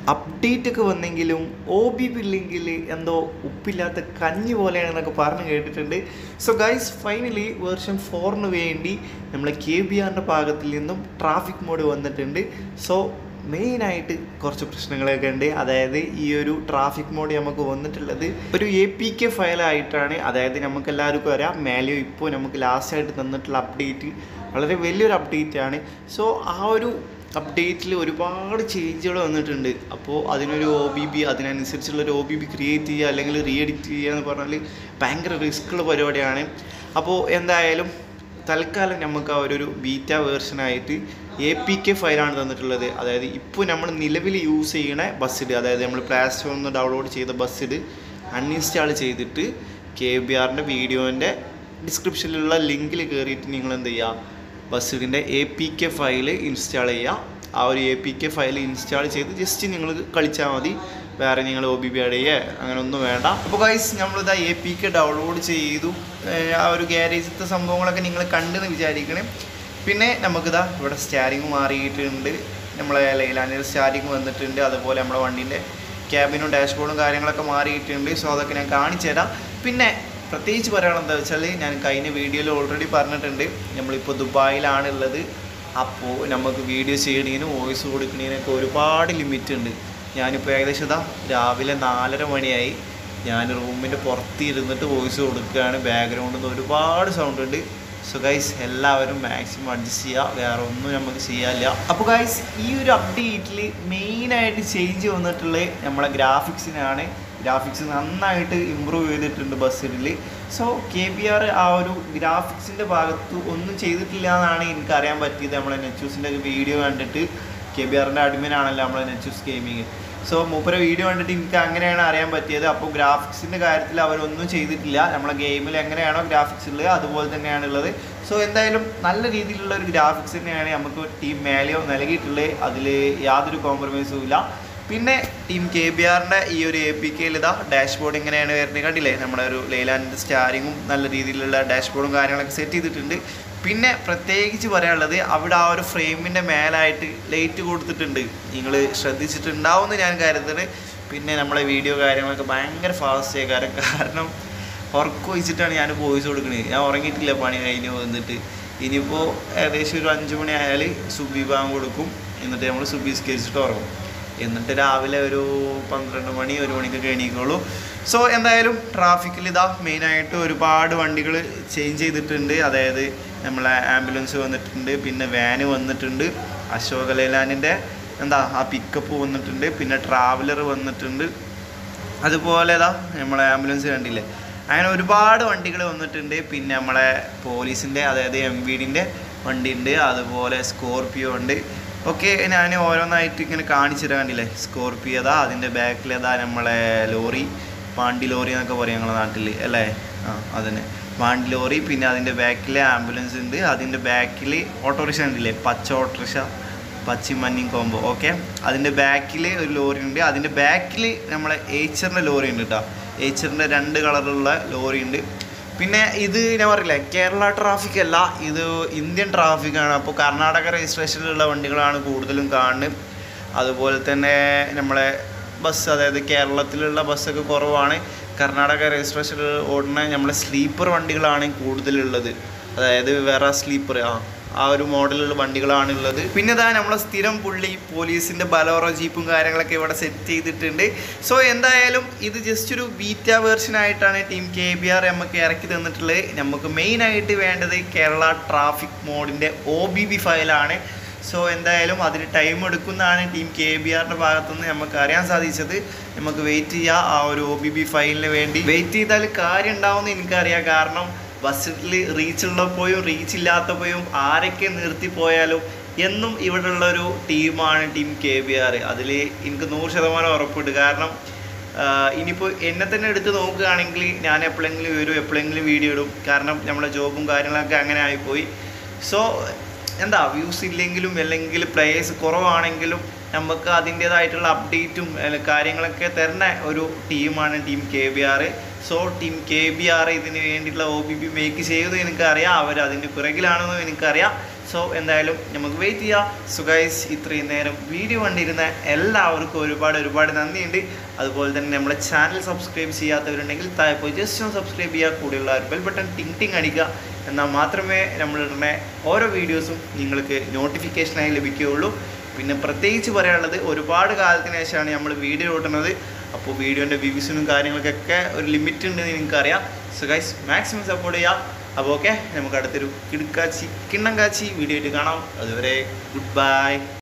update ഒക്കെ വന്നെങ്കിലും O B P ഇല്ലെങ്കിൽ എന്തോ ഉപ്പില്ലാത്ത കഞ്ഞി പോലെയാണെന്നൊക്കെ പറഞ്ഞ് കേട്ടിട്ടുണ്ട് സോ ഗൈസ് ഫൈനലി വേർഷൻ ഫോറിന് വേണ്ടി നമ്മളെ കെ ബി ആറിൻ്റെ ഭാഗത്തിൽ നിന്നും ട്രാഫിക് മോഡ് വന്നിട്ടുണ്ട് സോ മെയിനായിട്ട് കുറച്ച് പ്രശ്നങ്ങളൊക്കെ ഉണ്ട് അതായത് ഈ ഒരു ട്രാഫിക് മോഡ് നമുക്ക് വന്നിട്ടുള്ളത് ഒരു എ പി കെ ഫയലായിട്ടാണ് അതായത് നമുക്ക് എല്ലാവർക്കും അറിയാം മേലെയോ ഇപ്പോൾ നമുക്ക് ലാസ്റ്റായിട്ട് തന്നിട്ടുള്ള അപ്ഡേറ്റ് വളരെ വലിയൊരു അപ്ഡേറ്റ് ആണ് സോ ആ ഒരു അപ്ഡേറ്റിൽ ഒരുപാട് ചേഞ്ചുകൾ വന്നിട്ടുണ്ട് അപ്പോൾ അതിനൊരു ഒ ബി ബി അതിനനുസരിച്ചുള്ള ഒരു ഒ ബി ബി ക്രിയേറ്റ് ചെയ്യുക അല്ലെങ്കിൽ റീ എഡിറ്റ് ചെയ്യുക എന്ന് പറഞ്ഞാൽ ഭയങ്കര റിസ്ക്കുള്ള പരിപാടിയാണ് അപ്പോൾ എന്തായാലും തൽക്കാലം നമുക്ക് ആ ഒരു ബീറ്റ വേർഷനായിട്ട് എ പി കെ ഫയലാണ് തന്നിട്ടുള്ളത് അതായത് ഇപ്പോൾ നമ്മൾ നിലവിൽ യൂസ് ചെയ്യണ ബസ്സിഡ് അതായത് നമ്മൾ പ്ലേ സ്റ്റോറിൽ നിന്ന് ഡൗൺലോഡ് ചെയ്ത ബസ്സിഡ് അൺഇൻസ്റ്റാൾ ചെയ്തിട്ട് കെ ബി ആറിൻ്റെ വീഡിയോൻ്റെ ഡിസ്ക്രിപ്ഷനിലുള്ള ലിങ്കിൽ കയറിയിട്ട് നിങ്ങൾ എന്ത് ചെയ്യുക ബസ്സിഡിൻ്റെ A P K file install ചെയ്യുക ആ ഒരു A P K file install ചെയ്ത് ജസ്റ്റ് നിങ്ങൾ കളിച്ചാൽ മതി വേറെ നിങ്ങൾ ഒ ബി ബി ആഡ് ചെയ്യേ അങ്ങനെ ഒന്നും വേണ്ട അപ്പോൾ ഗൈസ് നമ്മളിതാ എ പി കെ ഡൗൺലോഡ് ചെയ്തു ഏർ ആ ഒരു ഗ്യാരേജത്തെ സംഭവങ്ങളൊക്കെ നിങ്ങൾ കണ്ടെന്ന് വിചാരിക്കണേ പിന്നെ നമുക്കിതാ ഇവിടെ സ്റ്റാരിങ് മാറിയിട്ടുണ്ട് നമ്മളെ ലൈലാൻഡിൻ്റെ സ്റ്റാരിങ് വന്നിട്ടുണ്ട് അതുപോലെ നമ്മുടെ വണ്ടീൻ്റെ ക്യാബിനും ഡാഷ്ബോർഡും കാര്യങ്ങളൊക്കെ മാറിയിട്ടുണ്ട് സോ അതൊക്കെ ഞാൻ കാണിച്ചു തരാം പിന്നെ പ്രത്യേകിച്ച് പറയാനുള്ളത് എന്താ വെച്ചാൽ ഞാൻ കഴിഞ്ഞ വീഡിയോയിൽ ഓൾറെഡി പറഞ്ഞിട്ടുണ്ട് നമ്മളിപ്പോൾ ദുബായിലാണ് ഉള്ളത് അപ്പോൾ നമുക്ക് വീഡിയോ ചെയ്യണതിനും വോയിസ് കൊടുക്കുന്നതിനൊക്കെ ഒരുപാട് ലിമിറ്റ് ഉണ്ട് ഞാനിപ്പോൾ ഏകദേശം ഇതാ രാവിലെ നാലര മണിയായി ഞാൻ റൂമിൻ്റെ പുറത്ത് ഇരുന്നിട്ട് വോയിസ് കൊടുക്കുകയാണ് ബാക്ക്ഗ്രൗണ്ടിൽ നിന്ന് ഒരുപാട് സൗണ്ട് ഉണ്ട് സോ ഗൈസ് എല്ലാവരും മാക്സിമം അഡ്ജസ്റ്റ് ചെയ്യുക വേറെ ഒന്നും നമുക്ക് ചെയ്യാനില്ല അപ്പോൾ ഗൈസ് ഈ ഒരു അപ്ഡേറ്റിൽ മെയിനായിട്ട് ചേഞ്ച് വന്നിട്ടുള്ളത് നമ്മളെ ഗ്രാഫിക്സിനാണ് ഗ്രാഫിക്സ് നന്നായിട്ട് ഇമ്പ്രൂവ് ചെയ്തിട്ടുണ്ട് ബസ്സിൽ സോ കെ ബി ആർ ആ ഒരു ഗ്രാഫിക്സിൻ്റെ ഭാഗത്ത് ഒന്നും ചെയ്തിട്ടില്ല എന്നാണ് എനിക്ക് അറിയാൻ പറ്റിയത് നമ്മളെ നെച്ചൂസിൻ്റെ വീഡിയോ കണ്ടിട്ട് കെ ബി ആറിൻ്റെ അഡ്മിനാണല്ലോ നമ്മളെ നെച്ചൂസ് ഗെയിമിങ് സോ മൂപ്പരെ വീഡിയോ കണ്ടിട്ട് എനിക്ക് അങ്ങനെയാണ് അറിയാൻ പറ്റിയത് അപ്പോൾ ഗ്രാഫിക്സിൻ്റെ കാര്യത്തിൽ അവരൊന്നും ചെയ്തിട്ടില്ല നമ്മളെ ഗെയിമിൽ എങ്ങനെയാണോ ഗ്രാഫിക്സ് ഉള്ളത് അതുപോലെ തന്നെയാണ് ഉള്ളത് സോ എന്തായാലും നല്ല രീതിയിലുള്ള ഒരു ഗ്രാഫിക്സ് തന്നെയാണ് നമുക്ക് ടീം മേലെയോ നൽകിയിട്ടുള്ളത് അതിൽ യാതൊരു കോംപ്രമൈസും ഇല്ല പിന്നെ ടീം കെ ബി ആറിൻ്റെ ഈ ഒരു എ പി കെയിൽ ഇതാ ഡാഷ്ബോർഡ് ഇങ്ങനെയാണ് വരുന്നത് കണ്ടില്ലേ നമ്മുടെ ഒരു ലെയ്ലാൻഡ് സ്റ്റാരിങ്ങും നല്ല രീതിയിലുള്ള ഡാഷ്ബോർഡും കാര്യങ്ങളൊക്കെ സെറ്റ് ചെയ്തിട്ടുണ്ട് പിന്നെ പ്രത്യേകിച്ച് പറയാനുള്ളത് അവിടെ ആ ഒരു ഫ്രെയിമിൻ്റെ മേലായിട്ട് ലൈറ്റ് കൊടുത്തിട്ടുണ്ട് നിങ്ങൾ ശ്രദ്ധിച്ചിട്ടുണ്ടാവുമെന്ന് ഞാൻ കരുതുന്നത് പിന്നെ നമ്മളെ വീഡിയോ കാര്യങ്ങളൊക്കെ ഭയങ്കര ഫാസ്റ്റ് ആയിക്കാരം കാരണം ഉറക്കം വെച്ചിട്ടാണ് ഞാൻ വോയിസ് കൊടുക്കുന്നത് ഞാൻ ഉറങ്ങിയിട്ടില്ല പണി കഴിഞ്ഞ് വന്നിട്ട് ഇനിയിപ്പോൾ ഏകദേശം ഒരു അഞ്ച് മണി ആയാൽ സുബി ബാങ്ക് കൊടുക്കും എന്നിട്ട് നമ്മൾ സുബി സ്കരിച്ചിട്ട് ഉറങ്ങും എന്നിട്ട് രാവിലെ ഒരു പന്ത്രണ്ട് മണി ഒരു മണിക്കൊക്കെ എണീക്കുള്ളൂ സോ എന്തായാലും ട്രാഫിക്കിൽ ഇതാ മെയിനായിട്ട് ഒരുപാട് വണ്ടികൾ ചേഞ്ച് ചെയ്തിട്ടുണ്ട് അതായത് നമ്മളെ ആംബുലൻസ് വന്നിട്ടുണ്ട് പിന്നെ വാന് വന്നിട്ടുണ്ട് അശോക ലേലാനിൻ്റെ എന്താ ആ പിക്കപ്പ് വന്നിട്ടുണ്ട് പിന്നെ ട്രാവലർ വന്നിട്ടുണ്ട് അതുപോലെ ഇതാ നമ്മളെ ആംബുലൻസ് കണ്ടില്ലേ അങ്ങനെ ഒരുപാട് വണ്ടികൾ വന്നിട്ടുണ്ട് പിന്നെ നമ്മളെ പോലീസിൻ്റെ അതായത് എം വി ഡിൻ്റെ വണ്ടി ഉണ്ട് അതുപോലെ സ്കോർപിയോ ഉണ്ട് ഒക്കെ ഞാൻ ഓരോന്നായിട്ട് ഇങ്ങനെ കാണിച്ചു തരാൻ കണ്ടില്ലേ സ്കോർപിയോ അതാ അതിൻ്റെ ബാക്കിലേതാ നമ്മളെ ലോറി പാണ്ടി ലോറി എന്നൊക്കെ പറയും ഞങ്ങളുടെ നാട്ടിൽ അല്ലേ ആ അതന്നെ പാണ്ടി ലോറി പിന്നെ അതിൻ്റെ ബാക്കിൽ ആംബുലൻസ് ഉണ്ട് അതിൻ്റെ ബാക്കിൽ ഓട്ടോറിക്ഷ ഉണ്ടല്ലേ പച്ച ഓട്ടോറിക്ഷ പച്ചയും മഞ്ഞയും കോമ്പോ ഓക്കെ അതിൻ്റെ ബാക്കിൽ ഒരു ലോറി ഉണ്ട് അതിൻ്റെ ബാക്കിൽ നമ്മളെ ഏച്ചറിൻ്റെ ലോറി ഉണ്ട് കേട്ടോ ഏച്ചറിൻ്റെ രണ്ട് കളറുള്ള ലോറി ഉണ്ട് പിന്നെ ഇത് ഞാൻ പറയില്ലേ കേരള ട്രാഫിക് അല്ല ഇത് ഇന്ത്യൻ ട്രാഫിക്കാണ് അപ്പോൾ കർണാടക രജിസ്ട്രേഷനിലുള്ള വണ്ടികളാണ് കൂടുതലും കാണുന്നത് അതുപോലെ തന്നെ നമ്മളെ ബസ് അതായത് കേരളത്തിലുള്ള ബസ്സൊക്കെ കുറവാണ് കർണാടക രജിസ്ട്രേഷൻ ഓടുന്ന നമ്മളെ സ്ലീപ്പർ വണ്ടികളാണ് കൂടുതലുള്ളത് അതായത് വേറെ സ്ലീപ്പർ ആ ആ ഒരു മോഡലുള്ള വണ്ടികളാണ് ഉള്ളത് പിന്നെ ഇതാ നമ്മളെ സ്ഥിരം പുള്ളി പോലീസിൻ്റെ ബലോറോ ജീപ്പും കാര്യങ്ങളൊക്കെ ഇവിടെ സെറ്റ് ചെയ്തിട്ടുണ്ട് സോ എന്തായാലും ഇത് ജസ്റ്റ് ഒരു ബീറ്റ വേർഷൻ ആയിട്ടാണ് ടീം കെ ബി ആർ നമുക്ക് ഇറക്കി തന്നിട്ടുള്ളത് നമുക്ക് മെയിനായിട്ട് വേണ്ടത് കേരള ട്രാഫിക് മോഡിൻ്റെ ഒ ബി ബി ഫയലാണ് സോ എന്തായാലും അതിന് ടൈം എടുക്കുന്നതാണ് ടീം കെ ബി ആറിൻ്റെ ഭാഗത്തുനിന്ന് നമുക്ക് അറിയാൻ സാധിച്ചത് നമുക്ക് വെയിറ്റ് ചെയ്യാം ആ ഒരു ഒ ബി ബി ഫയലിന് വേണ്ടി വെയിറ്റ് ചെയ്താൽ കാര്യം ഉണ്ടാവുമെന്ന് എനിക്കറിയാം കാരണം ബസ്സിൽ റീച്ച് ഉള്ളപ്പോഴും റീച്ച് ഇല്ലാത്തപ്പോഴും ആരൊക്കെ നിർത്തിപ്പോയാലും എന്നും ഇവിടെയുള്ള ഒരു ടീമാണ് ടീം കെ ബി ആർ അതിൽ എനിക്ക് നൂറ് ശതമാനം ഉറപ്പുണ്ട് കാരണം ആഹ് ഇനിയിപ്പോൾ എന്നെ തന്നെ എടുത്ത് നോക്കുകയാണെങ്കിൽ ഞാൻ എപ്പോഴെങ്കിലും വരും എപ്പോഴെങ്കിലും വീഡിയോ ഇടും കാരണം നമ്മളെ ജോബും കാര്യങ്ങളൊക്കെ അങ്ങനെ ആയിപ്പോയി സോ എന്താ വ്യൂസ് ഇല്ലെങ്കിലും അല്ലെങ്കിൽ പ്ലേയേഴ്സ് കുറവാണെങ്കിലും നമുക്ക് അതിൻ്റേതായിട്ടുള്ള അപ്ഡേറ്റും അല്ല, കാര്യങ്ങളൊക്കെ തരുന്ന ഒരു ടീമാണ് team K B R so team K B R ഇതിന് വേണ്ടിയിട്ടുള്ള ഒ ബി ബി മേക്ക് ചെയ്യുന്നത് എനിക്കറിയാം അവർ അതിൻ്റെ പിറകിലാണെന്നും എനിക്കറിയാം സോ എന്തായാലും നമുക്ക് വെയിറ്റ് ചെയ്യാം സോ ഗൈസ് ഇത്രയും നേരം വീഡിയോ കണ്ടിരുന്ന എല്ലാവർക്കും ഒരുപാട് ഒരുപാട് നന്ദിയുണ്ട് അതുപോലെ തന്നെ നമ്മുടെ ചാനൽ സബ്സ്ക്രൈബ് ചെയ്യാത്തവരുണ്ടെങ്കിൽ താഴെ പോയി ജസ്റ്റ് ഒന്ന് സബ്സ്ക്രൈബ് ചെയ്യുക കൂടെയുള്ള ബെൽ ബട്ടൺ ടിങ് ടിങ് അടിക്കുക എന്നാൽ മാത്രമേ നമ്മളിടുന്ന ഓരോ വീഡിയോസും നിങ്ങൾക്ക് നോട്ടിഫിക്കേഷനായി ലഭിക്കുകയുള്ളൂ പിന്നെ പ്രത്യേകിച്ച് പറയാനുള്ളത് ഒരുപാട് കാലത്തിന് ശേഷമാണ് നമ്മൾ വീഡിയോ ഇടുന്നത് അപ്പോൾ വീഡിയോൻ്റെ വ്യൂസിനും കാര്യങ്ങൾക്കൊക്കെ ഒരു ലിമിറ്റ് ഉണ്ടെന്ന് നിങ്ങൾക്കറിയാം സോ ഗൈസ് മാക്സിമം സപ്പോർട്ട് ചെയ്യാം അപ്പോൾ ഓക്കെ നമുക്ക് അടുത്തൊരു കിടുക്കാച്ചി കിണ്ണം കാച്ചി വീഡിയോ ആയിട്ട് കാണാം അതുവരെ ഗുഡ് ബൈ